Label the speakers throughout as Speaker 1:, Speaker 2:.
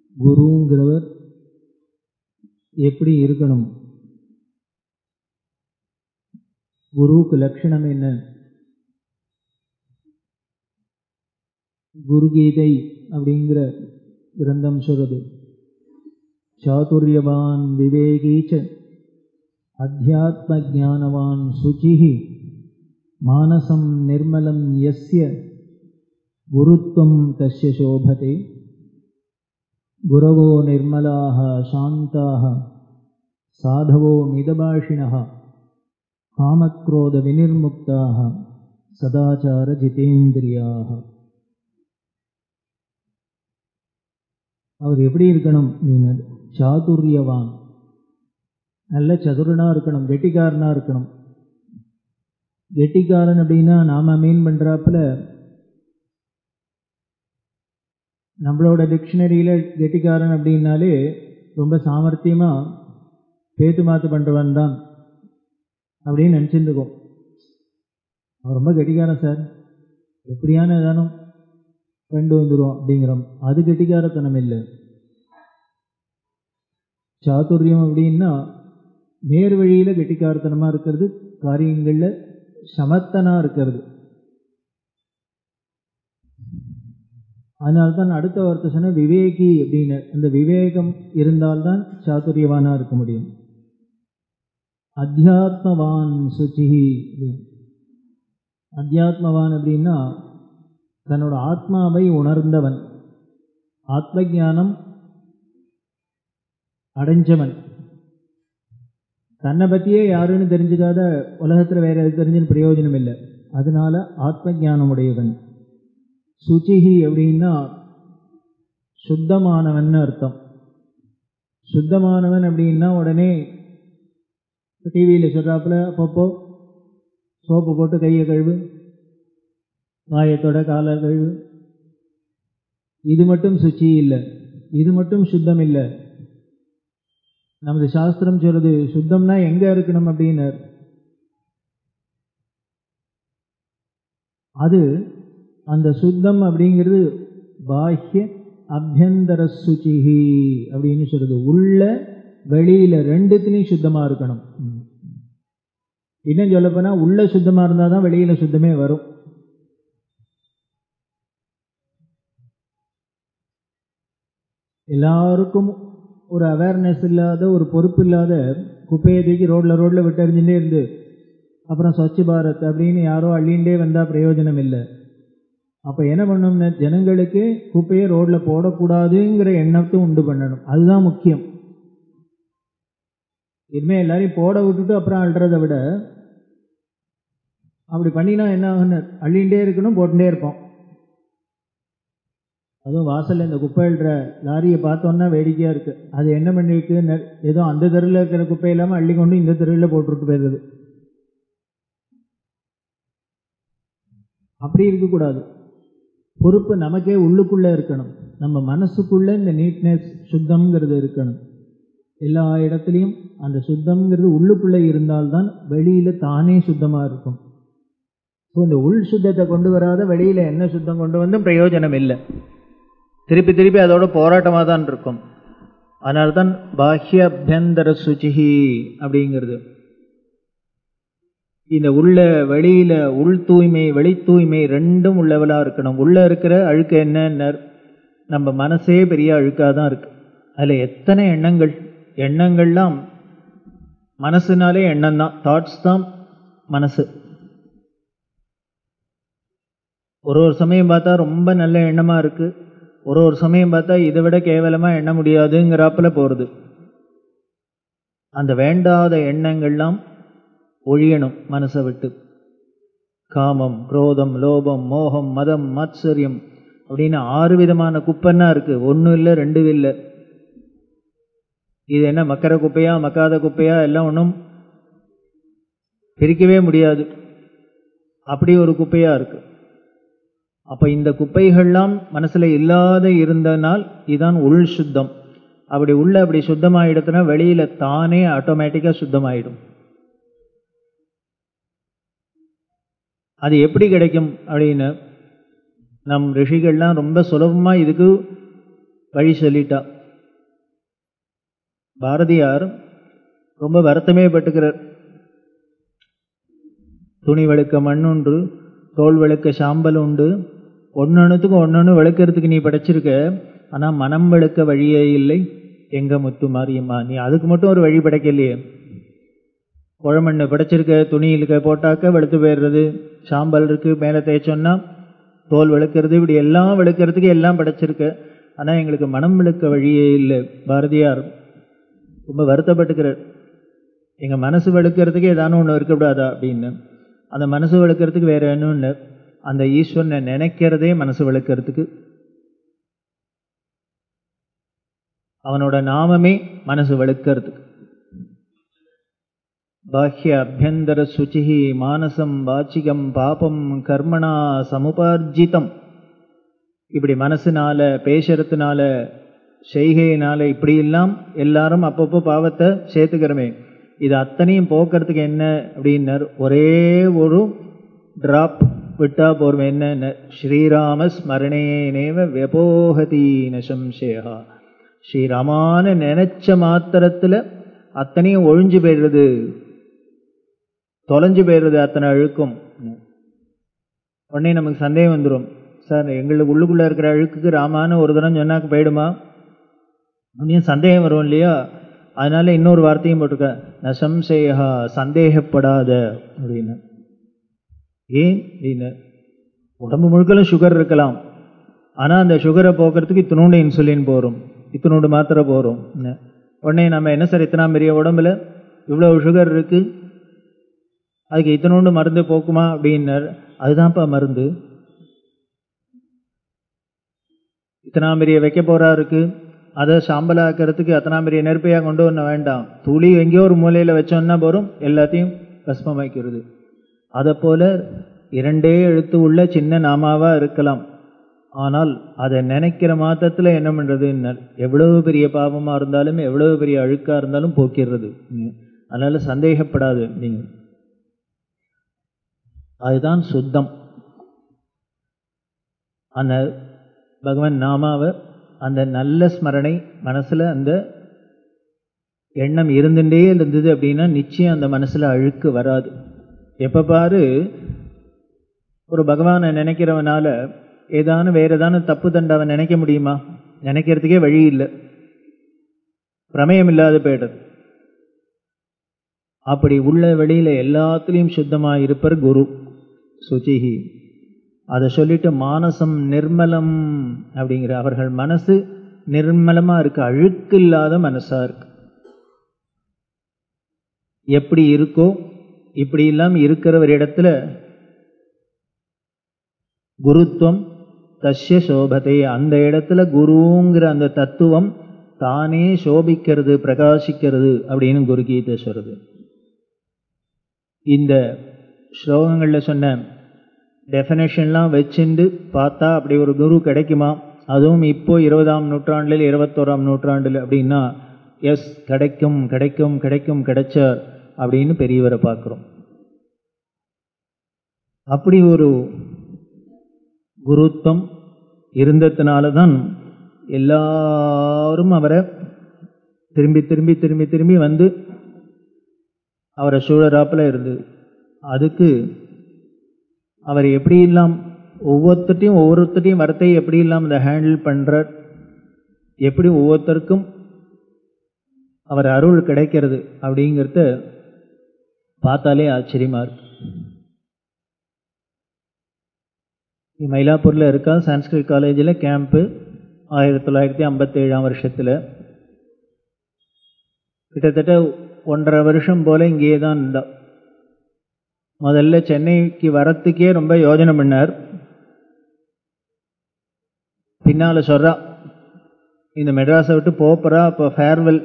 Speaker 1: குருங்கிறவர் எப்படி இருக்கணும் குருவுக்கு லட்சணம் என்ன குருகீதை அப்படிங்கிற கிரந்தம் சொல்றது சாதுரியவான் விவேகீச்ச அத்தியாத்ம ஜானவான் சுச்சிஹி மானசம் நிர்மலம் யஸ்ய குருத்வம் தஸ்ய சோபதே குரவோ நிர்மலாः சாந்தாः சாதவோ மிதபாஷிணः காமக்ரோதவினிர்முக்தாः சதாச்சாரஜிதேந்திரியாக அவர் எப்படி இருக்கணும் அப்படின்னா சாதுரியவான் நல்ல சதுரனா இருக்கணும் கெட்டிக்காரனா இருக்கணும் கெட்டிக்காரன் அப்படின்னா நாம மீன் பண்றாப்புல நம்மளோட டிக்ஷனரியில கெட்டிக்காரன் அப்படின்னாலே ரொம்ப சாமர்த்தியமா பேத்து மாத்து பண்றவன் தான் அப்படின்னு நினச்சிருந்துக்கும் அவன் ரொம்ப கெட்டிக்காரன் சார் எப்படியான ஏதானும் கொண்டு வந்துடும் அப்படிங்கிறோம் அது கெட்டிக்காரத்தனம் இல்லை சாதுரியம் அப்படின்னா நேர் வழியில் கெட்டிக்காரத்தனமாக இருக்கிறது காரியங்களில் சமத்தனாக இருக்கிறது அதனால்தான் அடுத்த வார்த்தை சொன்ன விவேகி அப்படின்னு அந்த விவேகம் இருந்தால்தான் சாதுரியவானா இருக்க முடியும் அத்தியாத்மவான் சுச்சிஹி அத்தியாத்மவான் அப்படின்னா தன்னோட ஆத்மாவை உணர்ந்தவன் ஆத்ம ஞானம் அடைஞ்சவன் தன்னை பற்றியே யாருன்னு தெரிஞ்சுக்காத உலகத்தில் வேற எது தெரிஞ்சுன்னு பிரயோஜனம் இல்லை அதனால ஆத்ம ஞானம் உடையவன் சுச்சிஹி அப்படின்னா சுத்தமானவன் அர்த்தம் சுத்தமானவன் அப்படின்னா உடனே டிவியில் சொல்கிறாப்புல அப்பப்போ சோப்பு போட்டு கையை கழுவு வாயத்தோட காலை கழுவு இது மட்டும் சுச்சி இல்லை இது மட்டும் சுத்தம் இல்லை நமது சாஸ்திரம் சொல்றது சுத்தம்னா எங்க இருக்கணும் அப்படின்னு அது அந்த சுத்தம் அப்படிங்கிறது பாஹ்ய அபியந்தர சுச்சிஹி அப்படின்னு சொல்றது உள்ள வெளியில ரெண்டுத்துலையும் சுத்தமா இருக்கணும் இன்னும் சொல்லப்போனா உள்ள சுத்தமா இருந்தாதான் வெளியில சுத்தமே வரும் எல்லாருக்கும் ஒரு அவேர்னஸ் இல்லாத ஒரு பொறுப்பு இல்லாத குப்பையை தூக்கி ரோட்ல ரோட்ல விட்டறிஞ்சுட்டே இருந்து அப்புறம் ஸ்வச் பாரத் அப்படின்னு யாரோ அள்ளிண்டே வந்தா பிரயோஜனம் இல்லை அப்போ என்ன பண்ணணும்னா ஜனங்களுக்கு குப்பையை ரோட்ல போடக்கூடாதுங்கிற எண்ணத்தை உண்டு பண்ணணும் அதுதான் முக்கியம் இனிமே எல்லாரையும் போட விட்டுட்டு அப்புறம் அள்ளுறதை விட அப்படி பண்ணினா என்ன ஆகுன்னு அள்ளிண்டே இருக்கணும் போட்டுட்டே இருப்போம் அதுவும் வாசலில் இந்த குப்பை அள்ளுற லாரியை பார்த்தோன்னா வேடிக்கையாக இருக்குது அது என்ன பண்ணிருக்கு ஏதோ அந்த தெருவில் இருக்கிற குப்பை இல்லாமல் அள்ளி கொண்டு இந்த தெருவில் போட்டுட்டு போயிடுது அப்படி இருக்கக்கூடாது பொறுப்பு நமக்கே உள்ளுக்குள்ளே இருக்கணும் நம்ம மனசுக்குள்ளே இந்த நீட்னஸ் சுத்தம்ங்கிறது இருக்கணும் எல்லா இடத்துலையும் அந்த சுத்தம்ங்கிறது உள்ளுக்குள்ளே இருந்தால்தான் வெளியில் தானே சுத்தமாக இருக்கும் ஸோ இந்த உள் சுத்தத்தை கொண்டு வராத வெளியில் என்ன சுத்தம் கொண்டு வந்தும் பிரயோஜனம் இல்லை திருப்பி திருப்பி அதோட போராட்டமாக தான் இருக்கும் அதனால தான் பாஹ்ய அபியந்தர சுச்சிஹி அப்படிங்கிறது இந்த உள்ள வெளியில உள் தூய்மை வெளி தூய்மை ரெண்டும் உள்ளவளாக இருக்கணும் உள்ள இருக்கிற அழுக்கு என்ன நம்ம மனசே பெரிய அழுக்காக தான் இருக்கு அதில் எத்தனை எண்ணங்கள் எண்ணங்கள்லாம் மனசுனாலே எண்ணம் தான் தாட்ஸ் தான் மனசு ஒரு ஒரு சமயம் பார்த்தா ரொம்ப நல்ல எண்ணமாக இருக்குது ஒரு ஒரு சமயம் பார்த்தா இதை விட கேவலமாக எண்ண முடியாதுங்கிறாப்புல போகிறது அந்த வேண்டாத எண்ணங்கள்லாம் ஒழியணும் மனசை விட்டு காமம் குரோதம் லோபம் மோகம் மதம் மாத்சரியம் அப்படின்னு ஆறு விதமான குப்பைன்னா இருக்கு ஒன்றும் இல்லை ரெண்டு இல்லை இது என்ன மக்கர குப்பையா மக்காத குப்பையா எல்லாம் ஒன்றும் பிரிக்கவே முடியாது அப்படி ஒரு குப்பையா இருக்கு அப்போ இந்த குப்பைகள்லாம் மனசில் இல்லாத இருந்தனால் இதுதான் உள் சுத்தம் அப்படி உள்ள அப்படி சுத்தமாயிடுத்துனா வெளியில தானே ஆட்டோமேட்டிக்காக சுத்தமாயிடும் அது எப்படி கிடைக்கும் அப்படின்னு நம் ரிஷிகள்லாம் ரொம்ப சுலபமாக இதுக்கு வழி சொல்லிட்டா பாரதியார் ரொம்ப வருத்தமே பட்டுக்கிறார் துணி வெளுக்க மண்ணுண்டு தோல் வெளுக்க சாம்பல் உண்டு ஒன்னொன்னுத்துக்கு ஒன்னொன்று வெளுக்கிறதுக்கு நீ படைச்சிருக்க ஆனால் மனம் வெளுக்க வழியே இல்லை எங்க முத்து மாரியம்மா நீ அதுக்கு மட்டும் ஒரு வழி படைக்கலையே குழமண்ணு படைச்சிருக்க துணி இழுக்க போட்டாக்க வெளுத்து போயிடுறது சாம்பல் இருக்கு மேலே தேய்ச்சோன்னா தோல் வெளுக்கிறது இப்படி எல்லாம் வெளுக்கிறதுக்கு எல்லாம் படைச்சிருக்க ஆனால் எங்களுக்கு மனம் வெளுக்க வழியே இல்லை பாரதியார் ரொம்ப வருத்தப்பட்டுக்கிறார் எங்கள் மனசு வெளுக்கிறதுக்கு ஏதானு ஒன்று இருக்கக்கூடாதா அப்படின்னு அந்த மனசு வெளுக்கிறதுக்கு வேற ஒன்றும் இல்லை அந்த ஈஸ்வரனை நினைக்கிறதே மனசு வெளுக்கிறதுக்கு அவனோட நாமமே மனசு வெளுக்கிறதுக்கு பாஹ்ய அபியந்தர சுச்சி மானசம் வாச்சிகம் பாபம் கர்மணா சமுபார்ஜிதம் இப்படி மனசுனால பேசுறதுனால செய்கையினால இப்படி எல்லாம் எல்லாரும் அப்பப்போ பாவத்தை சேர்த்துக்கிறோமே இது அத்தனையும் போக்குறதுக்கு என்ன அப்படின்னார் ஒரே ஒரு டிராப் விட்டா போர்வம் என்ன ஸ்ரீராம ஸ்மரணேனேவ வெபோகதி நசம்சேகா ஸ்ரீராமான நினைச்ச மாத்திரத்துல அத்தனையும் ஒழிஞ்சு போயிடுறது தொலைஞ்சு போயிடுறது அத்தனை அழுக்கும் உடனே நமக்கு சந்தேகம் வந்துடும் சார் எங்களுக்கு உள்ளுக்குள்ள இருக்கிற அழுக்குக்கு ராமான்னு ஒரு தரம் சொன்னாக்க போயிடுமா அப்படின்னு சந்தேகம் வரும் இல்லையா அதனால இன்னொரு வார்த்தையும் போட்டிருக்க நசம்சேகா சந்தேகப்படாத அப்படின்னு ஏன் அப்படின்னு உடம்பு முழுக்கலும் சுகர் இருக்கலாம் ஆனால் அந்த சுகரை போக்குறதுக்கு இத்தினோண்டு இன்சுலின் போகிறோம் இத்தினோண்டு மாத்திரை போகிறோம் உடனே நம்ம என்ன சார் இத்தனா பெரிய உடம்புல இவ்வளோ சுகர் இருக்குது அதுக்கு இத்தனோண்டு மருந்து போக்குமா அப்படின்னார் அதுதான்ப்பா மருந்து இத்தனாம் பெரிய வைக்க போறா இருக்கு அதை சாம்பலாக்கிறதுக்கு அத்தனாம் பெரிய நெருப்பையாக கொண்டு வர வேண்டாம் துளி எங்கேயோ ஒரு மூலையில் வச்சோன்னா போகிறோம் எல்லாத்தையும் பஸ்மமாக்கிறது அதை போல இரண்டே எழுத்து உள்ள சின்ன நாமாவா இருக்கலாம் ஆனால் அதை நினைக்கிற மாத்திரத்தில் என்ன பண்ணுறதுன்னு எவ்வளவு பெரிய பாவமாக இருந்தாலும் எவ்வளவு பெரிய அழுக்காக இருந்தாலும் போக்கிடுறது அதனால் சந்தேகப்படாது நீங்கள் அதுதான் சுத்தம் அந்த பகவான் நாமாவை அந்த நல்ல ஸ்மரணை மனசில் அந்த எண்ணம் இருந்துட்டே இருந்தது அப்படின்னா நிச்சயம் அந்த மனசில் அழுக்கு வராது எப்போ பாரு ஒரு பகவானை நினைக்கிறவனால ஏதானு வேற ஏதானு தப்பு தண்டாவை நினைக்க முடியுமா நினைக்கிறதுக்கே வழி இல்லை பிரமேயம் இல்லாத போயிடுது அப்படி உள்ள வெளியில எல்லாத்துலேயும் சுத்தமாக இருப்பர் குரு சுச்சிஹி அதை சொல்லிட்டு மானசம் நிர்மலம் அப்படிங்கிற அவர்கள் மனசு நிர்மலமா இருக்கு அழுக்கு இல்லாத மனசா இருக்கு எப்படி இருக்கோ இப்படி இல்லாம இருக்கிற ஒரு இடத்துல குருத்துவம் தஸ்ய சோபத்தை அந்த இடத்துல குருங்கிற அந்த தத்துவம் தானே சோபிக்கிறது பிரகாசிக்கிறது அப்படின்னு குருகீதை சொல்றது இந்த ஸ்லோகங்களில் சொன்ன டெஃபினேஷன்லாம் வச்சுண்டு பார்த்தா அப்படி ஒரு குரு கிடைக்குமா அதுவும் இப்போ இருபதாம் நூற்றாண்டில் இருபத்தோராம் நூற்றாண்டில் அப்படின்னா எஸ் கிடைக்கும் கிடைக்கும் கிடைக்கும் கிடைச்சார் அப்படின்னு பெரியவரை பார்க்குறோம் அப்படி ஒரு குருத்துவம் இருந்ததுனால தான் எல்லாரும் அவரை திரும்பி திரும்பி திரும்பி திரும்பி வந்து அவரை சூழறாப்பில் இருந்தது அதுக்கு அவர் எப்படி இல்லாம் ஒவ்வொருத்தட்டையும் ஒவ்வொருத்தட்டையும் வரத்தை எப்படி இல்லாமல் அதை ஹேண்டில் பண்ணுறார் எப்படி ஒவ்வொருத்தருக்கும் அவர் அருள் கிடைக்கிறது அப்படிங்கிறத பார்த்தாலே ஆச்சரியமா இருக்கு மயிலாப்பூரில் இருக்கா சான்ஸ்கிரிட் காலேஜில் கேம்ப்பு ஆயிரத்தி தொள்ளாயிரத்தி ஐம்பத்தேழாம் வருஷத்தில் கிட்டத்தட்ட ஒன்றரை வருஷம் போல இங்கேயே தான் இருந்தா முதல்ல சென்னைக்கு வரத்துக்கே ரொம்ப யோஜனை பண்ணார் பின்னால் சொல்றா இந்த மெட்ராஸை விட்டு போப்பறா அப்போ ஃபேர்வெல்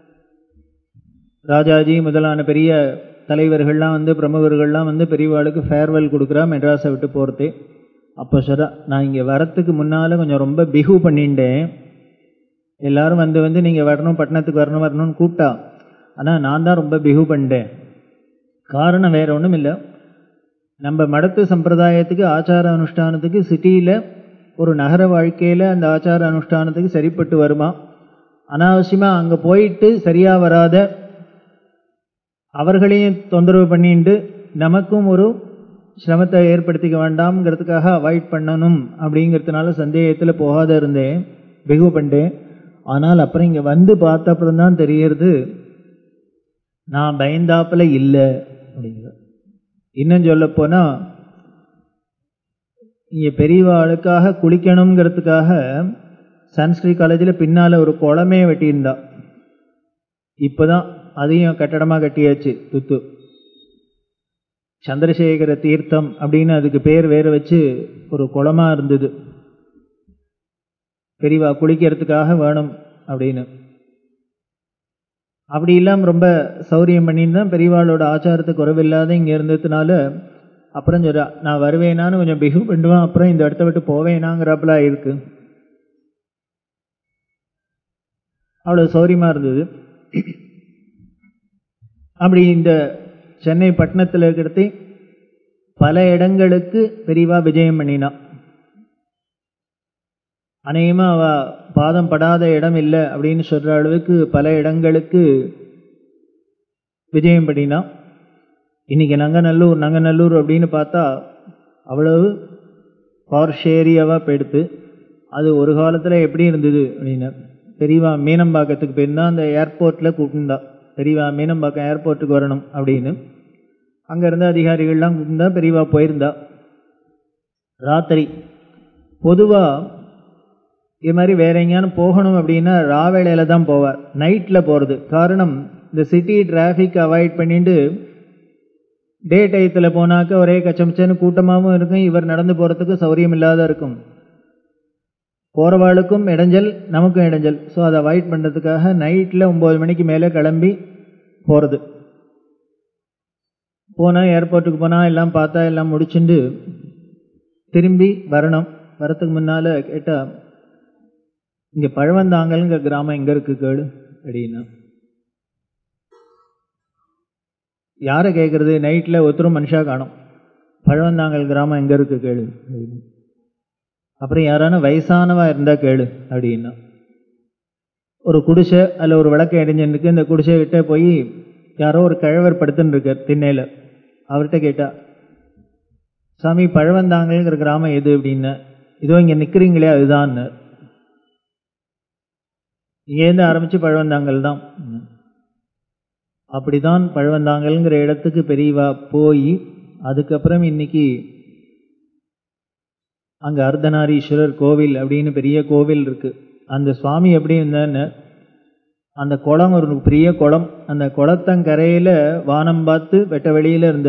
Speaker 1: ராஜாஜி முதலான பெரிய தலைவர்கள்லாம் வந்து பிரமுகர்கள்லாம் வந்து பெரியவாளுக்கு ஃபேர்வெல் கொடுக்குறா மெட்ராஸை விட்டு போகிறதே அப்போ சொல்கிறா நான் இங்கே வரத்துக்கு முன்னால் கொஞ்சம் ரொம்ப பிஹூ பண்ணிட்டேன் எல்லாரும் வந்து வந்து நீங்கள் வரணும் பட்டணத்துக்கு வரணும் வரணும்னு கூப்பிட்டா ஆனால் நான் தான் ரொம்ப பிஹூ பண்ணிட்டேன் காரணம் வேற ஒன்றும் இல்லை நம்ம மடத்து சம்பிரதாயத்துக்கு ஆச்சார அனுஷ்டானத்துக்கு சிட்டியில் ஒரு நகர வாழ்க்கையில் அந்த ஆச்சார அனுஷ்டானத்துக்கு சரிப்பட்டு வருமா அனாவசியமாக அங்கே போயிட்டு சரியாக வராத அவர்களையும் தொந்தரவு பண்ணிட்டு நமக்கும் ஒரு சிரமத்தை ஏற்படுத்திக்க வேண்டாம்ங்கிறதுக்காக அவாய்ட் பண்ணணும் அப்படிங்கிறதுனால சந்தேகத்தில் போகாத இருந்தேன் பிகு பண்ணிட்டேன் ஆனால் அப்புறம் இங்கே வந்து பார்த்த அப்புறம் தான் தெரியறது நான் பயந்தாப்பில் இல்லை அப்படிங்கிறது இன்னும் சொல்ல போனால் இங்கே பெரியவாளுக்காக குளிக்கணுங்கிறதுக்காக சன்ஸ்கிரி காலேஜில் பின்னால் ஒரு குளமே வெட்டியிருந்தா இப்போ தான் அதையும் கட்டடமாக கட்டியாச்சு துத்து சந்திரசேகர தீர்த்தம் அப்படின்னு அதுக்கு பேர் வேறு வச்சு ஒரு குளமாக இருந்தது பெரியவா குளிக்கிறதுக்காக வேணும் அப்படின்னு அப்படி இல்லாமல் ரொம்ப சௌரியம் பண்ணின்னு தான் பெரியவாளோட ஆச்சாரத்துக்கு குறைவில்லாத இங்கே இருந்ததுனால அப்புறம் சொல்கிறா நான் வருவேனான்னு கொஞ்சம் பிகு பண்ணுவேன் அப்புறம் இந்த இடத்த விட்டு போவேனாங்கிறப்பல இருக்கு அவ்வளோ சௌரியமாக இருந்தது அப்படி இந்த சென்னை பட்டணத்தில் இருக்கிறது பல இடங்களுக்கு பெரியவா விஜயம் பண்ணினான் அநேகமாக அவ பாதம் படாத இடம் இல்லை அப்படின்னு சொல்கிற அளவுக்கு பல இடங்களுக்கு விஜயம் பண்ணினான் இன்றைக்கி நங்கநல்லூர் நங்கநல்லூர் அப்படின்னு பார்த்தா அவ்வளவு பார்ஷ் ஏரியாவாக போயிடுத்து அது ஒரு காலத்தில் எப்படி இருந்தது அப்படின்னா பெரியவா மீனம்பாக்கத்துக்கு போயிருந்தா அந்த ஏர்போர்ட்டில் கூப்பிட்டுருந்தா பெரியவா மீனம்பாக்கம் ஏர்போர்ட்டுக்கு வரணும் அப்படின்னு அங்கே இருந்த அதிகாரிகள்லாம் கூப்பிட்டா பெரியவா போயிருந்தா ராத்திரி பொதுவாக இது மாதிரி வேற எங்கேயானு போகணும் அப்படின்னா ராவேளையில் தான் போவார் நைட்டில் போகிறது காரணம் இந்த சிட்டி டிராஃபிக் அவாய்ட் பண்ணிட்டு டே டயத்தில் போனாக்க ஒரே கச்சமிச்சன்னு கூட்டமாகவும் இருக்கும் இவர் நடந்து போகிறதுக்கு சௌரியம் இல்லாத இருக்கும் போகிறவாளுக்கும் இடைஞ்சல் நமக்கும் இடைஞ்சல் ஸோ அதை அவாய்ட் பண்ணுறதுக்காக நைட்டில் ஒம்பது மணிக்கு மேலே கிளம்பி போகிறது போனால் ஏர்போர்ட்டுக்கு போனால் எல்லாம் பார்த்தா எல்லாம் முடிச்சுட்டு திரும்பி வரணும் வரத்துக்கு முன்னால் கேட்டால் இங்கே பழவந்தாங்கல்ங்கிற கிராமம் எங்கே இருக்கு கேடு அப்படின்னா யாரை கேட்குறது நைட்டில் ஒருத்தரும் மனுஷா காணும் பழவந்தாங்கல் கிராமம் எங்கே இருக்கு கேளு அப்படின்னு அப்புறம் யாரான வயசானவா இருந்தால் கேளு அப்படின்னா ஒரு குடிசை அதில் ஒரு விளக்கு எரிஞ்சுருக்கு இந்த குடிசை கிட்ட போய் யாரோ ஒரு கிழவர் படுத்துன்னு இருக்கார் திண்ணையில் அவர்கிட்ட கேட்டா சாமி பழவந்தாங்கல்ங்கிற கிராமம் எது அப்படின்னு இதோ இங்கே நிற்கிறீங்களே அதுதான்னு இங்கேருந்து ஆரம்பித்து பழவந்தாங்கல் தான் அப்படிதான் பழவந்தாங்கல்ங்கிற இடத்துக்கு பெரியவா போய் அதுக்கப்புறம் இன்னைக்கு அங்கே அர்த்தநாரீஸ்வரர் கோவில் அப்படின்னு பெரிய கோவில் இருக்கு அந்த சுவாமி எப்படி இருந்தான்னு அந்த குளம் ஒரு பெரிய குளம் அந்த குளத்தங்கரையில் வானம் பார்த்து வெட்ட வெளியில் இருந்த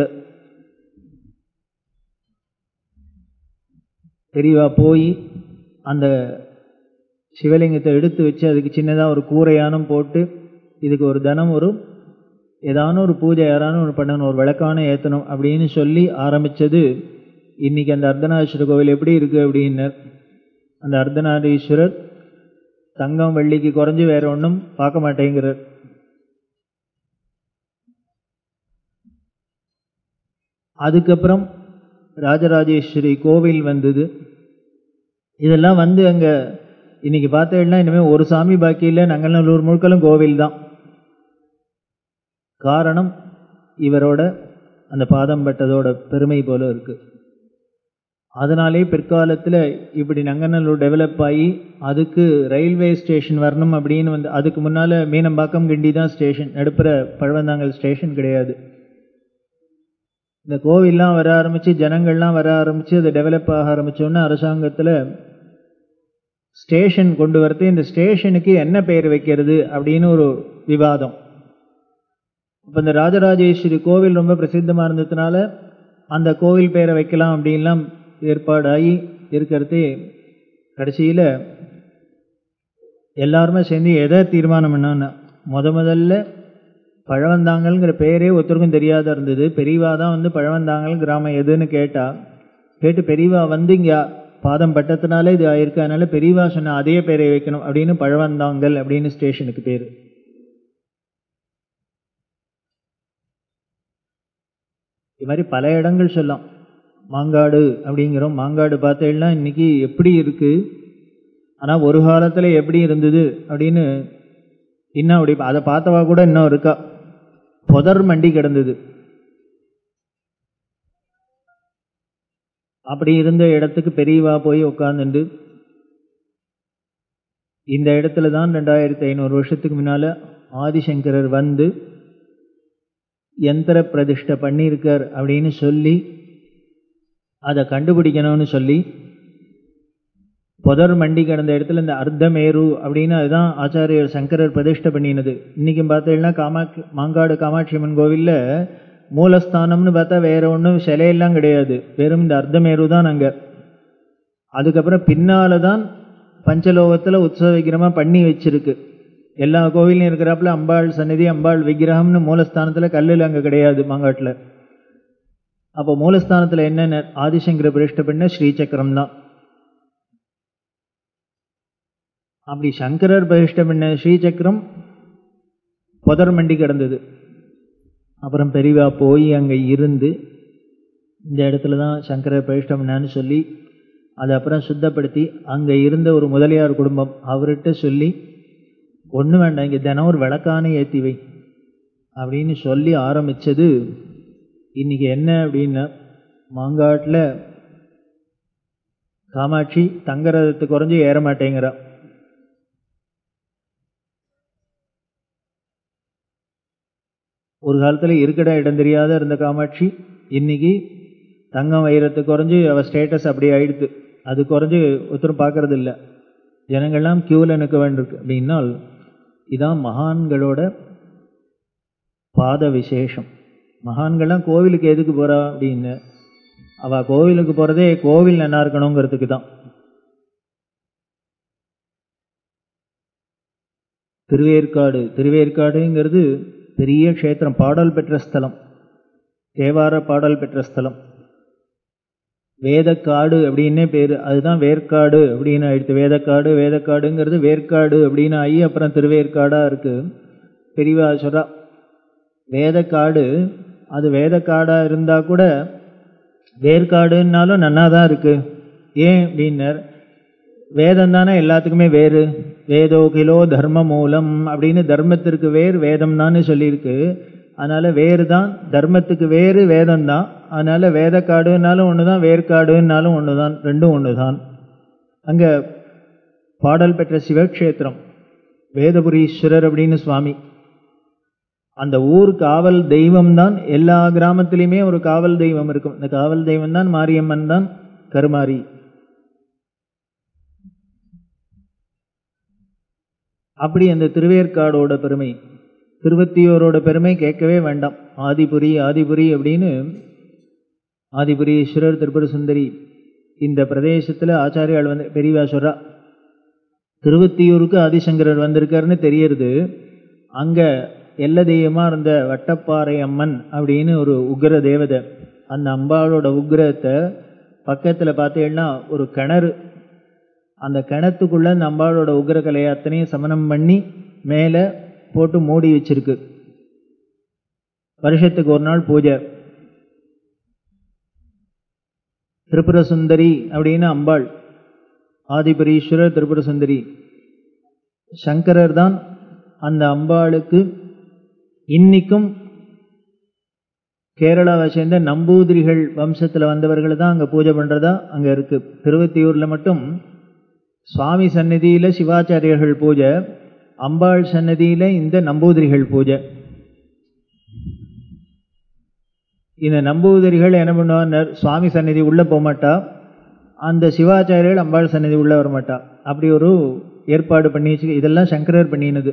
Speaker 1: பெரியவா போய் அந்த சிவலிங்கத்தை எடுத்து வச்சு அதுக்கு சின்னதாக ஒரு கூரையானம் போட்டு இதுக்கு ஒரு தனம் ஒரு ஏதான ஒரு பூஜை யாரானும் ஒன்று பண்ணணும் ஒரு விளக்கான ஏற்றணும் அப்படின்னு சொல்லி ஆரம்பித்தது இன்னைக்கு அந்த அர்த்தநாரீஸ்வரர் கோவில் எப்படி இருக்கு அப்படின்னு அந்த அர்த்தநாரீஸ்வரர் தங்கம் வெள்ளிக்கு குறைஞ்சு வேற ஒன்றும் பார்க்க மாட்டேங்கிறார் அதுக்கப்புறம் ராஜராஜேஸ்வரி கோவில் வந்தது இதெல்லாம் வந்து அங்கே இன்னைக்கு பார்த்தீங்கன்னா இனிமேல் ஒரு சாமி பாக்கி இல்லை நங்கநல்லூர் முழுக்கலும் கோவில் தான் காரணம் இவரோட அந்த பாதம் பட்டதோட பெருமை போல இருக்கு அதனாலே பிற்காலத்தில் இப்படி நங்கநல்லூர் டெவலப் ஆகி அதுக்கு ரயில்வே ஸ்டேஷன் வரணும் அப்படின்னு வந்து அதுக்கு முன்னால் மீனம்பாக்கம் கிண்டி தான் ஸ்டேஷன் நடுப்புற பழவந்தாங்கல் ஸ்டேஷன் கிடையாது இந்த கோவில்லாம் வர ஆரம்பித்து ஜனங்கள்லாம் வர ஆரம்பித்து அது டெவலப் ஆக ஆரம்பித்தோன்னே அரசாங்கத்தில் ஸ்டேஷன் கொண்டு வரது இந்த ஸ்டேஷனுக்கு என்ன பெயர் வைக்கிறது அப்படின்னு ஒரு விவாதம் இப்போ இந்த ராஜராஜேஸ்வரி கோவில் ரொம்ப பிரசித்தமாக இருந்ததுனால அந்த கோவில் பெயரை வைக்கலாம் அப்படின்லாம் ஏற்பாடாகி இருக்கிறது கடைசியில் எல்லாருமே சேர்ந்து எதை தீர்மானம் பண்ணான்னு முத முதல்ல பழவந்தாங்கல்ங்கிற பேரே ஒருத்தருக்கும் தெரியாத இருந்தது பெரியவா தான் வந்து பழவந்தாங்கல் கிராமம் எதுன்னு கேட்டா கேட்டு பெரியவா வந்து இங்கே பாதம் பட்டத்தினால இது ஆயிருக்கு அதனால பெரியவா சொன்ன அதே பேரை வைக்கணும் அப்படின்னு பழவந்தாங்கல் அப்படின்னு ஸ்டேஷனுக்கு பேர் இது மாதிரி பல இடங்கள் சொல்லலாம் மாங்காடு அப்படிங்கிறோம் மாங்காடு பார்த்தீங்கன்னா இன்னைக்கு எப்படி இருக்கு ஆனால் ஒரு காலத்தில் எப்படி இருந்தது அப்படின்னு இன்னும் அப்படி அதை பார்த்தவா கூட இன்னும் இருக்கா புதர் மண்டி கிடந்தது அப்படி இருந்த இடத்துக்கு பெரியவா போய் உட்காந்துண்டு இந்த இடத்துல தான் ரெண்டாயிரத்தி ஐநூறு வருஷத்துக்கு முன்னால ஆதிசங்கரர் வந்து யந்திர பிரதிஷ்டை பண்ணியிருக்கார் அப்படின்னு சொல்லி அதை கண்டுபிடிக்கணும்னு சொல்லி புதர் மண்டி கிடந்த இடத்துல இந்த அர்த்தமேரு அப்படின்னு அதுதான் ஆச்சாரியர் சங்கரர் பிரதிஷ்டை பண்ணினது இன்றைக்கும் பார்த்தீங்கன்னா காமாட்சி மாங்காடு காமாட்சி அம்மன் கோவிலில் மூலஸ்தானம்னு பார்த்தா வேற ஒன்றும் சிலையெல்லாம் கிடையாது வெறும் இந்த அர்த்தமேரு தான் அங்கே அதுக்கப்புறம் பின்னால தான் பஞ்சலோகத்தில் உற்சவ விக்கிரமாக பண்ணி வச்சிருக்கு எல்லா கோவிலையும் இருக்கிறாப்புல அம்பாள் சந்நிதி அம்பாள் விக்கிரகம்னு மூலஸ்தானத்தில் கல்லில் அங்கே கிடையாது மாங்காட்டில் அப்போ மூலஸ்தானத்தில் என்னென்ன ஆதிசங்கர பிரதிஷ்டை பண்ண ஸ்ரீசக்கரம் தான் அப்படி சங்கரர் பிரதிஷ்டை பண்ண ஸ்ரீசக்கரம் புதர் மண்டி கிடந்தது அப்புறம் பெரியவா போய் அங்கே இருந்து இந்த இடத்துல தான் சங்கரர் பிரதிஷ்டை பண்ணான்னு சொல்லி அதை அப்புறம் சுத்தப்படுத்தி அங்கே இருந்த ஒரு முதலியார் குடும்பம் அவர்கிட்ட சொல்லி ஒன்றும் வேண்டாம் இங்கே தினம் ஒரு விளக்கான ஏற்றி வை அப்படின்னு சொல்லி ஆரம்பித்தது இன்றைக்கி என்ன அப்படின்னா மாங்காட்டில் காமாட்சி தங்கரதத்து குறைஞ்சி ஏற மாட்டேங்கிறா ஒரு காலத்தில் இருக்கட இடம் தெரியாத இருந்த காமாட்சி இன்னைக்கு தங்கம் வைரத்து குறைஞ்சி அவள் ஸ்டேட்டஸ் அப்படி ஆயிடுது அது குறைஞ்சி ஒருத்தரும் பார்க்கறது இல்லை ஜனங்கள்லாம் க்யூவில் நிற்க வேண்டியிருக்கு அப்படின்னால் இதான் மகான்களோட பாத விசேஷம் மகான்கள்லாம் கோவிலுக்கு எதுக்கு போகிறா அப்படின்னு அவள் கோவிலுக்கு போகிறதே கோவில் நல்லா இருக்கணுங்கிறதுக்கு தான் திருவேற்காடு திருவேற்காடுங்கிறது பெரிய க்ஷேத்திரம் பாடல் பெற்ற ஸ்தலம் தேவார பாடல் பெற்ற ஸ்தலம் வேதக்காடு அப்படின்னே பேர் அதுதான் வேர்க்காடு அப்படின்னு ஆயிடுத்து வேதக்காடு வேதக்காடுங்கிறது வேர்க்காடு அப்படின்னு ஆகி அப்புறம் திருவேற்காடாக இருக்குது பெரியவா சொல்கிறா வேதக்காடு அது வேதக்காடாக இருந்தால் கூட வேர்க்காடுன்னாலும் நன்னா தான் இருக்குது ஏன் அப்படின்னர் வேதம் தானே எல்லாத்துக்குமே வேறு வேதோ கிலோ தர்ம மூலம் அப்படின்னு தர்மத்திற்கு வேர் வேதம் தானே சொல்லியிருக்கு அதனால் வேறு தான் தர்மத்துக்கு வேறு வேதம் தான் அதனால் வேதக்காடுனாலும் ஒன்று தான் வேர்க்காடுன்னாலும் ஒன்று தான் ரெண்டும் ஒன்று தான் அங்கே பாடல் பெற்ற சிவக்ஷேத்திரம் வேதபுரீஸ்வரர் அப்படின்னு சுவாமி அந்த ஊர் காவல் தெய்வம் தான் எல்லா கிராமத்திலையுமே ஒரு காவல் தெய்வம் இருக்கும் இந்த காவல் தெய்வம் தான் மாரியம்மன் தான் கருமாரி அப்படி அந்த திருவேற்காடோட பெருமை திருவத்தியூரோட பெருமை கேட்கவே வேண்டாம் ஆதிபுரி ஆதிபுரி அப்படின்னு ஆதிபுரீஸ்வரர் திருப்பதி சுந்தரி இந்த பிரதேசத்தில் ஆச்சாரியால் வந்து பெரியவா சொல்றா திருவத்தியூருக்கு ஆதிசங்கரர் வந்திருக்காருன்னு தெரியறது அங்கே எல்ல தெய்வமாக இருந்த வட்டப்பாறை அம்மன் அப்படின்னு ஒரு உக்ர தேவதை அந்த அம்பாளோட உக்ரத்தை பக்கத்தில் பார்த்தீங்கன்னா ஒரு கிணறு அந்த கிணத்துக்குள்ளே அந்த அம்பாளோட உக்ர கலையை அத்தனையும் சமனம் பண்ணி மேலே போட்டு மூடி வச்சிருக்கு வருஷத்துக்கு ஒரு நாள் பூஜை திரிபுர சுந்தரி அப்படின்னு அம்பாள் ஆதிபரீஸ்வரர் திரிபுர சுந்தரி சங்கரர் தான் அந்த அம்பாளுக்கு இன்னைக்கும் கேரளாவை சேர்ந்த நம்பூதிரிகள் வம்சத்தில் வந்தவர்கள் தான் அங்கே பூஜை பண்ணுறதா அங்கே இருக்குது திருவத்தியூரில் மட்டும் சுவாமி சந்நிதியில் சிவாச்சாரியர்கள் பூஜை அம்பாள் சன்னதியில் இந்த நம்பூதிரிகள் பூஜை இந்த நம்பூதிரிகள் என்ன பண்ணுவார் சுவாமி சந்நிதி உள்ளே போகமாட்டா அந்த சிவாச்சாரியர்கள் அம்பாள் சன்னதி உள்ளே வரமாட்டா அப்படி ஒரு ஏற்பாடு பண்ணி வச்சு இதெல்லாம் சங்கரர் பண்ணினது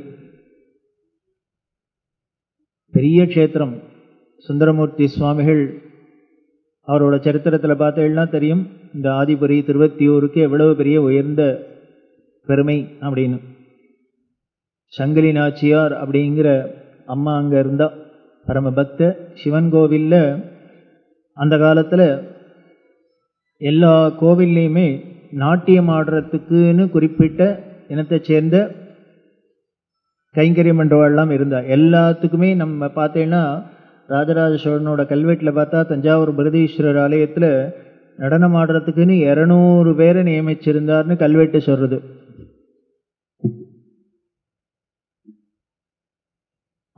Speaker 1: பெரிய க்ஷேத்திரம் சுந்தரமூர்த்தி சுவாமிகள் அவரோட சரித்திரத்தில் பார்த்தீங்கன்னா தெரியும் இந்த ஆதிபுரி திருவத்தியூருக்கு எவ்வளவு பெரிய உயர்ந்த பெருமை அப்படின்னு சங்கிலி நாச்சியார் அப்படிங்கிற அம்மா அங்கே இருந்தா பரம பக்த சிவன் கோவிலில் அந்த காலத்தில் எல்லா கோவில்லையுமே நாட்டியம் ஆடுறதுக்குன்னு குறிப்பிட்ட இனத்தை சேர்ந்த கைங்கரியம் பண்ணுறவாள்லாம் இருந்தா எல்லாத்துக்குமே நம்ம பார்த்தீங்கன்னா ராஜராஜ சோழனோட கல்வெட்டில் பார்த்தா தஞ்சாவூர் பிரகதீஸ்வரர் ஆலயத்தில் நடனம் ஆடுறதுக்குன்னு இரநூறு பேரை நியமிச்சிருந்தார்னு கல்வெட்டு சொல்கிறது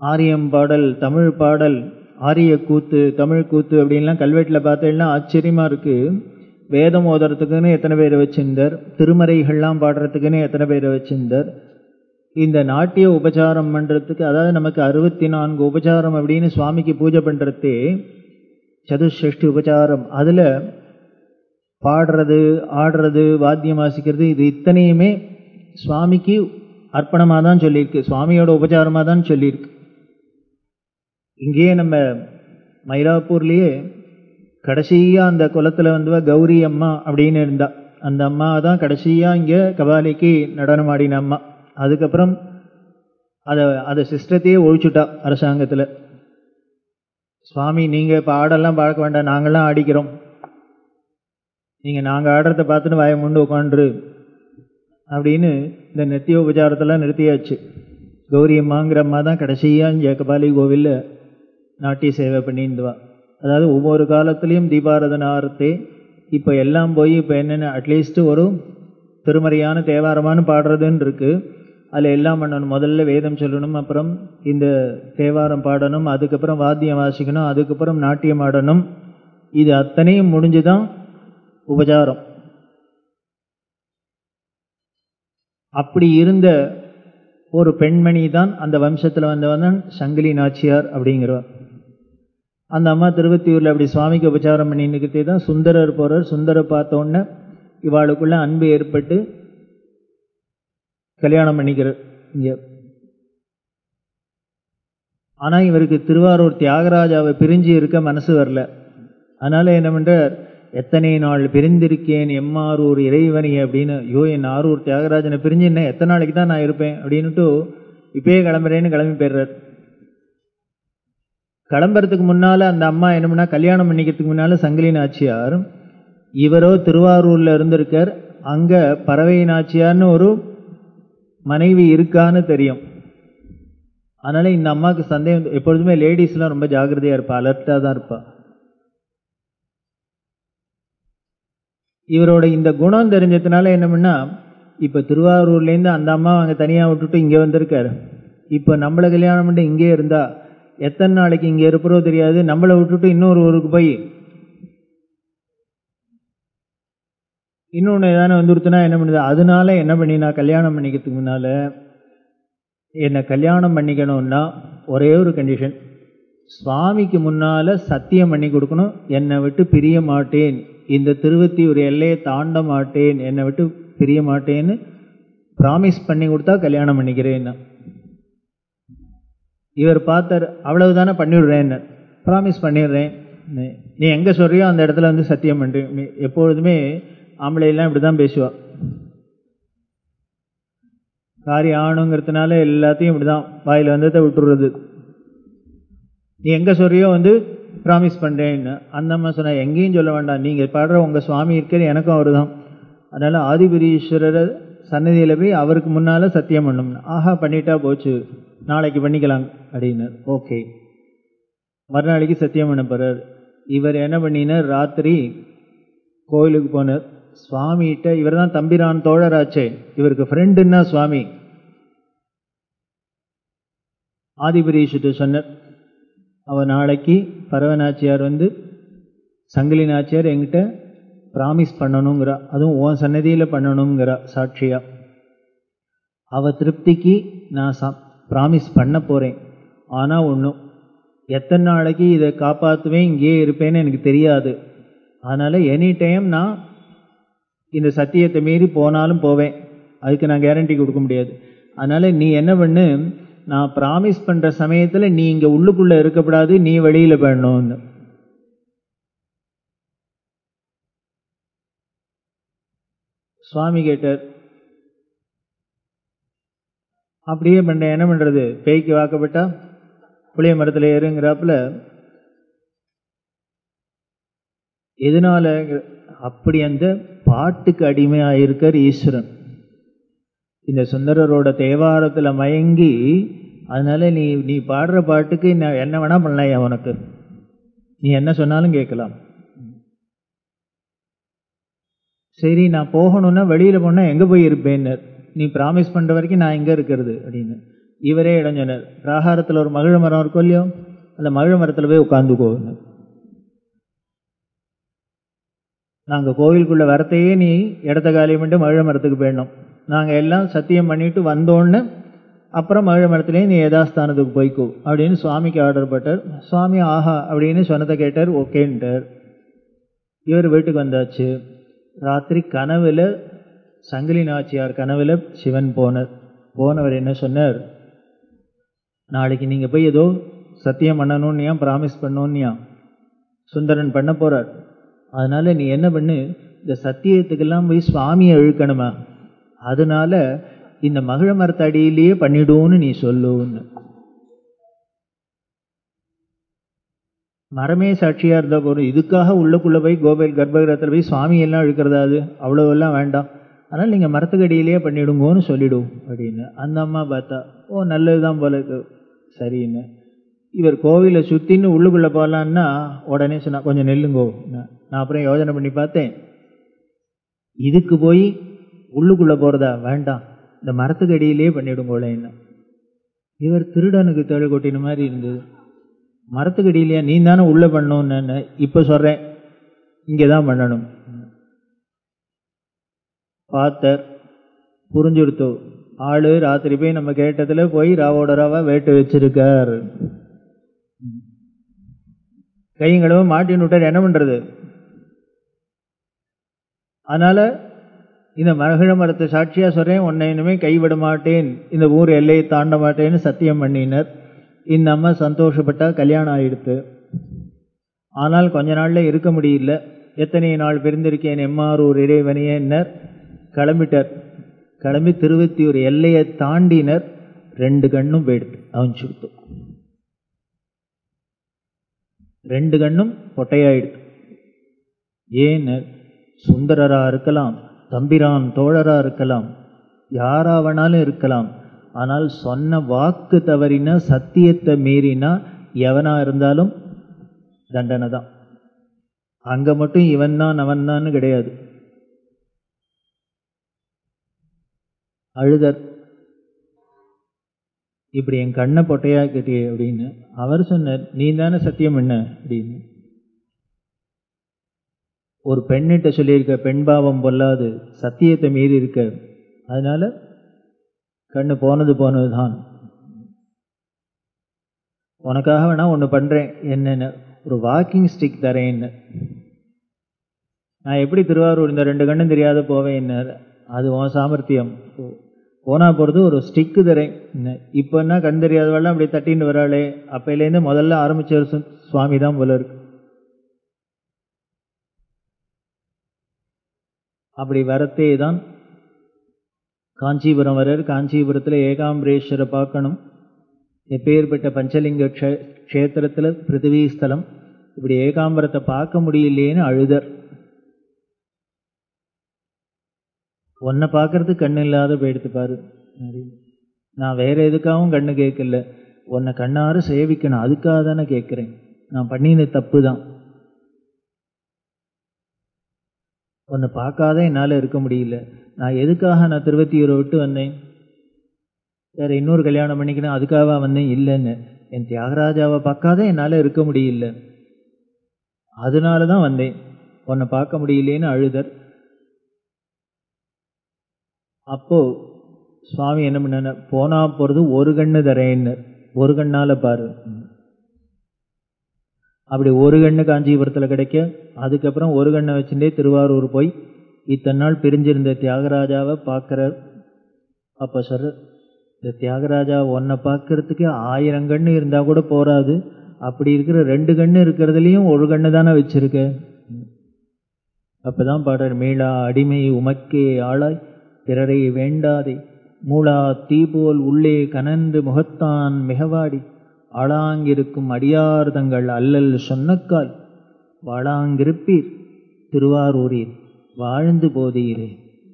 Speaker 1: ஆரியம் பாடல் தமிழ் பாடல் ஆரிய கூத்து தமிழ் கூத்து அப்படின்லாம் கல்வெட்டில் பார்த்தீங்கன்னா ஆச்சரியமாக இருக்குது வேதம் ஓதுறதுக்குன்னு எத்தனை பேர் வச்சிருந்தார் திருமறைகள்லாம் பாடுறதுக்குன்னு எத்தனை பேர் வச்சிருந்தார் இந்த நாட்டிய உபச்சாரம் பண்ணுறதுக்கு அதாவது நமக்கு அறுபத்தி நான்கு உபச்சாரம் அப்படின்னு சுவாமிக்கு பூஜை பண்ணுறதே சதுஷ்டி உபச்சாரம் அதில் பாடுறது ஆடுறது வாத்தியம் வாசிக்கிறது இது இத்தனையுமே சுவாமிக்கு அர்ப்பணமாக தான் சொல்லியிருக்கு சுவாமியோட உபச்சாரமாக தான் சொல்லியிருக்கு இங்கேயே நம்ம மயிலாப்பூர்லேயே கடைசியாக அந்த குளத்தில் வந்து கௌரி அம்மா அப்படின்னு இருந்தா அந்த அம்மா தான் கடைசியாக இங்கே கபாலிக்கு நடனம் ஆடின அம்மா அதுக்கப்புறம் அதை அதை சிஸ்டத்தையே ஒழிச்சுட்டா அரசாங்கத்தில் சுவாமி நீங்கள் இப்போ ஆடெல்லாம் பார்க்க வேண்டாம் நாங்கள்லாம் ஆடிக்கிறோம் நீங்கள் நாங்கள் ஆடுறத பார்த்துட்டு வாய முண்டு உட்காந்துரு அப்படின்னு இந்த நித்திய உபச்சாரத்தெல்லாம் நிறுத்தியாச்சு கௌரி அம்மாங்கிற அம்மா தான் கடைசியாக இங்கே கபாலி கோவிலில் நாட்டிய சேவை பண்ணியிருந்துவா அதாவது ஒவ்வொரு காலத்துலேயும் தீபாரதன ஆரத்தே இப்போ எல்லாம் போய் இப்போ என்னென்ன அட்லீஸ்ட் ஒரு திருமறையான தேவாரமான பாடுறதுன்னு இருக்குது அதில் எல்லாம் பண்ணணும் முதல்ல வேதம் சொல்லணும் அப்புறம் இந்த தேவாரம் பாடணும் அதுக்கப்புறம் வாத்தியம் வாசிக்கணும் அதுக்கப்புறம் நாட்டியம் ஆடணும் இது அத்தனையும் முடிஞ்சு தான் உபச்சாரம் அப்படி இருந்த ஒரு பெண்மணி தான் அந்த வம்சத்தில் வந்தவன் தான் சங்கிலி நாச்சியார் அப்படிங்கிறவர் அந்த அம்மா திருவத்தியூரில் அப்படி சுவாமிக்கு உபச்சாரம் பண்ணின்னுக்கிட்டே தான் சுந்தரர் போகிறார் சுந்தரர் பார்த்தோன்னே இவாளுக்குள்ள அன்பு ஏற்பட்டு கல்யாணம் பண்ணிக்கிறார் இங்கே ஆனால் இவருக்கு திருவாரூர் தியாகராஜாவை பிரிஞ்சு இருக்க மனசு வரல அதனால் என்ன பண்ணுறார் எத்தனை நாள் பிரிந்திருக்கேன் எம்மாரூர் இறைவனி அப்படின்னு ஐயோ என் ஆரூர் தியாகராஜனை பிரிஞ்சு என்ன எத்தனை நாளைக்கு தான் நான் இருப்பேன் அப்படின்னுட்டு இப்பயே கிளம்புறேன்னு கிளம்பி போயிடுறார் கிளம்புறதுக்கு முன்னால் அந்த அம்மா என்ன பண்ணா கல்யாணம் பண்ணிக்கிறதுக்கு முன்னால் சங்கிலி நாச்சியார் இவரோ திருவாரூரில் இருந்திருக்கார் அங்கே பறவை நாச்சியார்னு ஒரு மனைவி இருக்கான்னு தெரியும் அதனால் இந்த அம்மாவுக்கு சந்தேகம் எப்பொழுதுமே லேடிஸ்லாம் ரொம்ப ஜாகிரதையாக இருப்பா அலர்ட்டாக தான் இருப்பா இவரோட இந்த குணம் தெரிஞ்சதுனால என்ன பண்ணா இப்போ திருவாரூர்லேருந்து அந்த அம்மா அங்கே தனியாக விட்டுட்டு இங்கே வந்திருக்காரு இப்போ நம்மளை கல்யாணம் பண்ணிட்டு இங்கே இருந்தா எத்தனை நாளைக்கு இங்கே இருப்பறோ தெரியாது நம்மளை விட்டுட்டு இன்னொரு ஊருக்கு போய் இன்னொன்று ஏதானே வந்துருத்துனா என்ன பண்ணுது அதனால என்ன பண்ணி நான் கல்யாணம் பண்ணிக்கிறதுக்கு முன்னால் என்னை கல்யாணம் பண்ணிக்கணும்னா ஒரே ஒரு கண்டிஷன் சுவாமிக்கு முன்னால் சத்தியம் பண்ணி கொடுக்கணும் என்னை விட்டு பிரிய மாட்டேன் இந்த திருவத்தியூர் எல்லையை தாண்ட மாட்டேன் என்னை விட்டு பிரிய மாட்டேன்னு ப்ராமிஸ் பண்ணி கொடுத்தா கல்யாணம் பண்ணிக்கிறேன் இவர் பார்த்தார் அவ்வளவுதானே பண்ணிவிடுறேன் ப்ராமிஸ் பண்ணிடுறேன் நீ எங்கே சொல்றியோ அந்த இடத்துல வந்து சத்தியம் பண்ணுறேன் எப்பொழுதுமே ஆம்பளையெல்லாம் இப்படி தான் பேசுவா காரியம் ஆகணுங்கிறதுனால எல்லாத்தையும் இப்படி தான் வாயில் வந்ததை விட்டுடுறது நீ எங்கே சொல்றியோ வந்து ப்ராமிஸ் பண்ணுறேன்னு அந்த அம்மா சொன்னா எங்கேயும் சொல்ல வேண்டாம் நீங்கள் பாடுற உங்கள் சுவாமி இருக்கிற எனக்கும் அவர் தான் அதனால் ஆதிபுரீஸ்வரர் சன்னதியில் போய் அவருக்கு முன்னால் சத்தியம் பண்ணணும் ஆஹா பண்ணிட்டா போச்சு நாளைக்கு பண்ணிக்கலாம் அப்படின்னு ஓகே மறுநாளைக்கு சத்தியம் பண்ண போகிறார் இவர் என்ன பண்ணினார் ராத்திரி கோயிலுக்கு போனார் சுவாமிகிட்ட இவர் தான் தம்பிரான் தோழராச்சே இவருக்கு ஃப்ரெண்டுன்னா சுவாமி ஆதிபுரீஷுட்டு சொன்னார் அவன் நாளைக்கு பரவநாச்சியார் வந்து சங்கிலி நாச்சியார் என்கிட்ட ப்ராமிஸ் பண்ணணுங்கிறா அதுவும் உன் சன்னதியில் பண்ணணுங்கிறா சாட்சியா அவ திருப்திக்கு நான் சா ப்ராமிஸ் பண்ண போகிறேன் ஆனால் ஒன்றும் எத்தனை நாளைக்கு இதை காப்பாற்றுவேன் இங்கேயே இருப்பேன்னு எனக்கு தெரியாது அதனால் எனி டைம் நான் இந்த சத்தியத்தை மீறி போனாலும் போவேன் அதுக்கு நான் கேரண்டி கொடுக்க முடியாது அதனால் நீ என்ன பண்ணு நான் ப்ராமிஸ் பண்ணுற சமயத்தில் நீ இங்கே உள்ளுக்குள்ளே இருக்கக்கூடாது நீ வெளியில் போயிடணும்னு சுவாமி கேட்டார் அப்படியே பண்ண என்ன பண்ணுறது பேய்க்கு வாக்கப்பட்டா புளிய மரத்தில் ஏறுங்கிறாப்புல எதனால அப்படி அந்த பாட்டுக்கு அடிமையாக இருக்கார் ஈஸ்வரன் இந்த சுந்தரரோட தேவாரத்தில் மயங்கி அதனால நீ நீ பாடுற பாட்டுக்கு நான் என்ன வேணா பண்ணலாம் உனக்கு நீ என்ன சொன்னாலும் கேட்கலாம் சரி நான் போகணும்னா வெளியில் போனால் எங்கே போய் இருப்பேன்னு நீ ப்ராமிஸ் பண்ணுற வரைக்கும் நான் எங்கே இருக்கிறது அப்படின்னு இவரே இடம் சொன்னார் பிராகாரத்தில் ஒரு மகிழ மரம் இருக்கும் இல்லையோ அந்த மகிழ மரத்தில் போய் உட்காந்துக்கோன்னு நாங்கள் கோவிலுக்குள்ள வரத்தையே நீ இடத்த காலி பண்ணிட்டு மகிழ மரத்துக்கு போயிடணும் நாங்கள் எல்லாம் சத்தியம் பண்ணிட்டு வந்தோன்னு அப்புறம் மகிழ மரத்துலேயே நீ யதாஸ்தானத்துக்கு போய்க்கோ அப்படின்னு சுவாமிக்கு ஆர்டர் பட்டார் சுவாமி ஆஹா அப்படின்னு சொன்னதை கேட்டார் ஓகேன்ட்டார் இவர் வீட்டுக்கு வந்தாச்சு ராத்திரி கனவுல சங்கிலி நாச்சியார் கனவுல சிவன் போனார் போனவர் என்ன சொன்னார் நாளைக்கு நீங்கள் போய் ஏதோ சத்தியம் பண்ணணும்னியா ப்ராமிஸ் பண்ணணும்னியா சுந்தரன் பண்ண போகிறார் அதனால நீ என்ன பண்ணு இந்த சத்தியத்துக்கெல்லாம் போய் சுவாமியை இழுக்கணுமா அதனால இந்த மகிழ மரத்தடியிலேயே பண்ணிடுவோன்னு நீ சொல்லுன்னு மரமே சாட்சியாக இருந்தால் போதும் இதுக்காக உள்ளுக்குள்ளே போய் கோவில் கர்ப்பகிரகத்தில் போய் சுவாமி எல்லாம் இழுக்கிறதா அது அவ்வளோவெல்லாம் வேண்டாம் அதனால் நீங்கள் மரத்துக்கடியிலேயே பண்ணிடுங்கோன்னு சொல்லிடும் அப்படின்னு அந்த அம்மா பார்த்தா ஓ நல்லதுதான் போல இருக்கு சரின்னு இவர் கோவிலை சுற்றின்னு உள்ளுக்குள்ளே போகலான்னா உடனே சொன்னா கொஞ்சம் நெல்லுங்கோ நான் அப்புறம் யோஜனை பண்ணி பார்த்தேன் இதுக்கு போய் உள்ளுக்குள்ளே போகிறதா வேண்டாம் இந்த மரத்துக்கு அடியிலே பண்ணிடுங்கோளேன்னு இவர் திருடனுக்கு தேழு கொட்டின மாதிரி இருந்தது மரத்துக்கு அடியிலையா நீ தானே உள்ளே பண்ணணும்னு இப்போ சொல்கிறேன் இங்கே தான் பண்ணணும் பார்த்தார் புரிஞ்சுடுத்தோ ஆளு ராத்திரி போய் நம்ம கேட்டதில் போய் ராவோட ராவா வேட்டு வச்சிருக்கார் கையங்களவும் மாட்டின்னு விட்டார் என்ன பண்ணுறது அதனால இந்த மரகிழ மரத்தை சாட்சியா சொல்றேன் உன்னை இனிமே கைவிட மாட்டேன் இந்த ஊர் எல்லையை தாண்ட மாட்டேன்னு சத்தியம் பண்ணினர் இந்த அம்மா சந்தோஷப்பட்டா கல்யாணம் ஆயிடுத்து ஆனால் கொஞ்ச நாள்ல இருக்க முடியல எத்தனை நாள் பிரிந்திருக்கேன் எம்மாரூர் இறைவனையன்னர் கிளம்பிட்டார் கிளம்பி திருவத்தியூர் எல்லையை தாண்டினர் ரெண்டு கண்ணும் போயிடுது அவன் சுட்டு ரெண்டு கண்ணும் பொட்டையாயிடுது ஏன்னு சுந்தரரா இருக்கலாம் தம்பிரான் தோழரா இருக்கலாம் யாரா வேணாலும் இருக்கலாம் ஆனால் சொன்ன வாக்கு தவறினா சத்தியத்தை மீறினா எவனா இருந்தாலும் தண்டனை தான் அங்க மட்டும் இவன் தான் அவன் தான் கிடையாது அழுதர் இப்படி என் கண்ணை பொட்டையாக்கிட்டே அப்படின்னு அவர் சொன்னார் நீ தானே சத்தியம் என்ன அப்படின்னு ஒரு பெண்ணிட்ட சொல்லியிருக்க பெண் பாவம் பொல்லாது சத்தியத்தை மீறி இருக்க அதனால கண்ணு போனது போனது தான் உனக்காக வேணா ஒன்று பண்ணுறேன் என்னென்ன ஒரு வாக்கிங் ஸ்டிக் தரேன்னு நான் எப்படி திருவாரூர் இந்த ரெண்டு கண்ணும் தெரியாத போவேன் என்ன அது உன் சாமர்த்தியம் போனா போகிறது ஒரு ஸ்டிக்கு தரேன் இப்போ என்ன கண் தெரியாதவெல்லாம் அப்படி தட்டின்னு வராளே அப்பையிலேருந்து முதல்ல ஆரம்பிச்ச சுவாமி தான் போல இருக்கு அப்படி வரத்தே தான் காஞ்சிபுரம் வரார் காஞ்சிபுரத்தில் ஏகாம்பரேஸ்வரை பார்க்கணும் எப்பேற்பட்ட பஞ்சலிங்க க்ஷே க்ஷேத்திரத்தில் பிருத்திவி ஸ்தலம் இப்படி ஏகாம்பரத்தை பார்க்க முடியலேன்னு அழுதர் உன்னை பார்க்கறதுக்கு கண்ணு இல்லாத போயிடுத்து பாரு நான் வேற எதுக்காகவும் கண்ணு கேட்கல உன்னை கண்ணார சேவிக்கணும் அதுக்காக தானே கேட்குறேன் நான் பண்ணின தப்பு தான் உன்னை பார்க்காத என்னால் இருக்க முடியல நான் எதுக்காக நான் திருவத்தியூரை விட்டு வந்தேன் வேற இன்னொரு கல்யாணம் பண்ணிக்கணும் அதுக்காக வந்தேன் இல்லைன்னு என் தியாகராஜாவை பார்க்காத என்னால் இருக்க முடியல அதனால தான் வந்தேன் உன்னை பார்க்க முடியலேன்னு அழுதர் அப்போ சுவாமி என்ன பண்ண போனா போகிறது ஒரு கண்ணு தரேன்னு ஒரு கண்ணால பாரு அப்படி ஒரு கண்ணு காஞ்சிபுரத்தில் கிடைக்க அதுக்கப்புறம் ஒரு கண்ணை வச்சுட்டே திருவாரூர் போய் இத்தனை நாள் பிரிஞ்சிருந்த தியாகராஜாவை பார்க்குறார் அப்போ சார் இந்த தியாகராஜா ஒன்றை பார்க்கறதுக்கு ஆயிரம் கண்ணு இருந்தால் கூட போராது அப்படி இருக்கிற ரெண்டு கண்ணு இருக்கிறதுலையும் ஒரு கண்ணு தானே வச்சிருக்க அப்பதான் பாடுறார் மீளா அடிமை உமக்கே ஆளாய் பிறரை வேண்டாதே மூளா தீ போல் உள்ளே கனன்று முகத்தான் மிகவாடி ஆளாங்கிருக்கும் அடியார் தங்கள் அல்லல் சொன்னக்கால் வாழாங்கிருப்பீர் திருவாரூரீர் வாழ்ந்து போதீரே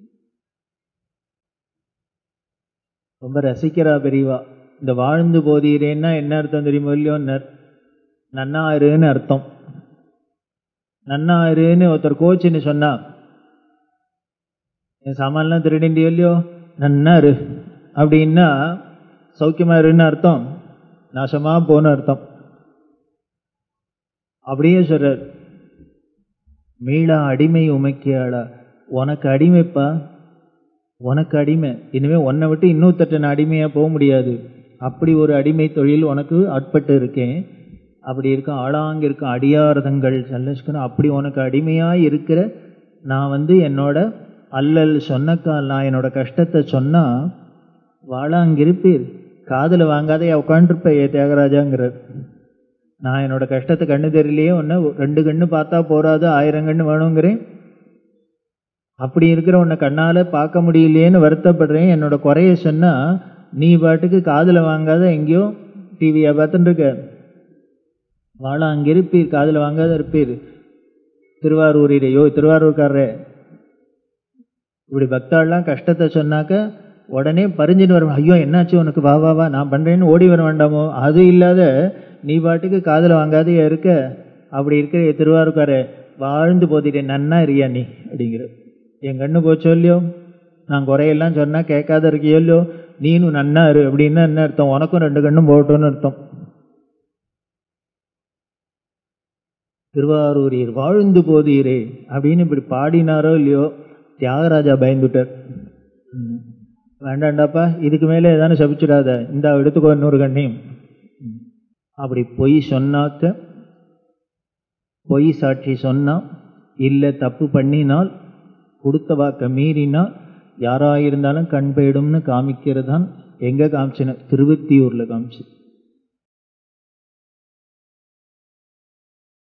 Speaker 1: ரொம்ப ரசிக்கிறா பெரியவா இந்த வாழ்ந்து போதீரேன்னா என்ன அர்த்தம் தெரியுமோ இல்லையோன்னர் நன்னாருன்னு அர்த்தம் நன்னாருன்னு ஒருத்தர் கோச்சுன்னு சொன்னா என் சாமான்லாம் திருடிண்டியோ இல்லையோ நன்னாரு அப்படின்னா சௌக்கியமா இருன்னு அர்த்தம் நாசமா போன அர்த்தம் அப்படியே சொல்றார் மீளா அடிமை உமைக்கியாளா உனக்கு அடிமைப்பா உனக்கு அடிமை இனிமே உன்னை விட்டு இன்னொருத்தட்ட நான் அடிமையா போக முடியாது அப்படி ஒரு அடிமை தொழில் உனக்கு ஆட்பட்டு இருக்கேன் அப்படி இருக்க ஆளாங்க இருக்க அடியாரதங்கள் சல்லஷ்கரம் அப்படி உனக்கு அடிமையா இருக்கிற நான் வந்து என்னோட அல்லல் சொன்னக்கால் நான் என்னோட கஷ்டத்தை சொன்னா வாழாங்கிருப்பீர் காதுல வாங்காதே உட்காந்துருப்ப ஏ தியாகராஜாங்கிறார் நான் என்னோட கஷ்டத்தை கண்ணு தெரியலையே ஒன்று ரெண்டு கண்ணு பார்த்தா போறாது ஆயிரம் கண்ணு வேணுங்கிறேன் அப்படி இருக்கிற உன்னை கண்ணால பார்க்க முடியலையேன்னு வருத்தப்படுறேன் என்னோட குறைய சொன்னா நீ பாட்டுக்கு காதுல வாங்காத எங்கேயோ டிவியை பார்த்துட்டு இருக்க வாழ அங்க இருப்பீர் காதுல வாங்காத இருப்பீர் திருவாரூரிலேயோ திருவாரூர்காரரே இப்படி பக்தாள்லாம் கஷ்டத்தை சொன்னாக்க உடனே பறிஞ்சுட்டு வர ஐயோ என்னாச்சு உனக்கு வா வா வா நான் பண்றேன்னு ஓடி வர வேண்டாமோ அது இல்லாத நீ பாட்டுக்கு காதுல வாங்காதே இருக்க அப்படி இருக்கிற திருவாரூர்காரே வாழ்ந்து போதிட்டேன் நன்னா இருக்கியா நீ அப்படிங்கிற என் கண்ணு போச்சோ இல்லையோ நான் குறையெல்லாம் சொன்னா கேட்காத இருக்கியோ இல்லையோ நீனும் நன்னா இரு அப்படின்னா என்ன அர்த்தம் உனக்கும் ரெண்டு கண்ணும் போகட்டும்னு அர்த்தம் திருவாரூரீர் வாழ்ந்து போதீரே அப்படின்னு இப்படி பாடினாரோ இல்லையோ தியாகராஜா பயந்துட்டார் ம். வேண்டாண்டாப்பா இதுக்கு மேலே ஏதானு சபிச்சிடாத இந்த எடுத்துக்கோ இன்னொரு கண்ணையும் ம். அப்படி பொய் சொன்னாக்க பொய் சாட்சி சொன்னா இல்லை தப்பு பண்ணினால் கொடுத்த வாக்க மீறினால் யாராயிருந்தாலும் கண் போயிடும்னு காமிக்கிறது தான் எங்கே காமிச்சின திருவத்தியூரில் காமிச்சு